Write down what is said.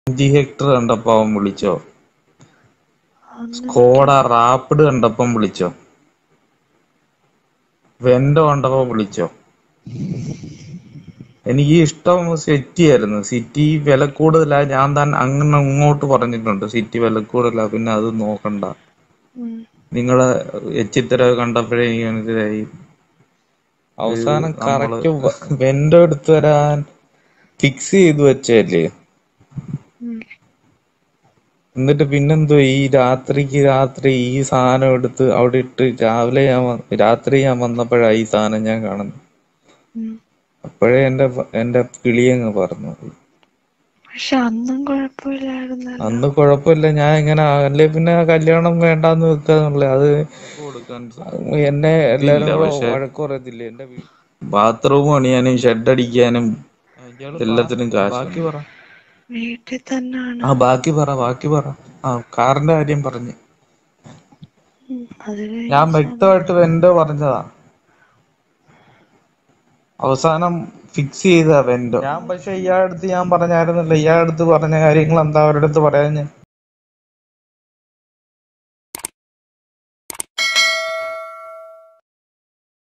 അഞ്ച് ഹെക്ടർ കണ്ടപ്പോ അവൻ വിളിച്ചോ അതൊന്നും സ്കോഡ എനിക്കറിയില്ല റാപ്പിഡ് കണ്ടപ്പം വിളിച്ചോ വെന്റോ കണ്ടപ്പോ വിളിച്ചോ എനിക്ക് ഇഷ്ടം സിറ്റി ആയിരുന്നു സിറ്റി വില കൂടുതലാ ഞാൻ താൻ അങ്ങനെ അങ്ങോട്ട് പറഞ്ഞിട്ടുണ്ട് സിറ്റി വില കൂടുതലാ പിന്നെ അത് നോക്കണ്ട ഉം. നിങ്ങളെ എച്ചിത്തര കണ്ടപ്പോഴേ എനിക്ക് മനസ്സിലായി അവസാനം നമ്മള് കറക്റ്റ് വെന്റോ എടുത്തു തരാൻ ഫിക്സ് ചെയ്ത് വെച്ചല്ലേ ഉം. എന്നിട്ട് പിന്നെന്തോ ഈ രാത്രിക്ക് രാത്രി ഈ സാധനം എടുത്ത് അവിടെ ഇട്ട് രാവിലെ ഞാൻ വ- രാത്രി ഞാൻ വന്നപ്പോഴാ ഈ സാധനം ഞാൻ കാണുന്നത് ഉം. അപ്പോഴേ എന്റെ പ- എന്റെ കിളിയങ്ങ് പറഞ്ഞു പക്ഷെ അന്നും കുഴപ്പമില്ലായിരുന്നല്ലോ അന്ന് കുഴപ്പമില്ല ഞാൻ ഇങ്ങനെ അല്ലേ പിന്നെ കല്യാണം വേണ്ടാന്ന് വെക്കാന്നുള്ള അത് കൊടുക്കാൻ എന്നെ എല്ലാരും ഇതില്ല, കൂടെ പക്ഷെ- വഴക്ക് പറയത്തില്ലേ എന്റെ ബാത്റൂം പണിയാനും ഷെഡ് അടിക്കാനും ഇയാള് എല്ലാത്തിനും ബാ- കാശ് ബാക്കി പറ വീട്ടിൽ തന്നെയാണ് ആ ബാക്കി പറ ബാക്കി പറ ആ കാറിന്റെ കാര്യം പറഞ്ഞു ഉം. അത് ഞാൻ കഴിഞ്ഞ് വ്യക്തമായിട്ട് വെന്റോ പറഞ്ഞതാ അവസാനം ഫിക്സ് ചെയ്ത വെന്റോ ഞാൻ പക്ഷെ ഇയാളടുത്ത് ഞാൻ പറഞ്ഞായിരുന്നല്ലോ ഇയാളടുത്ത് പറഞ്ഞ കാര്യങ്ങൾ എന്താ അവരുടെ അടുത്ത് പറയാഞ്ഞ്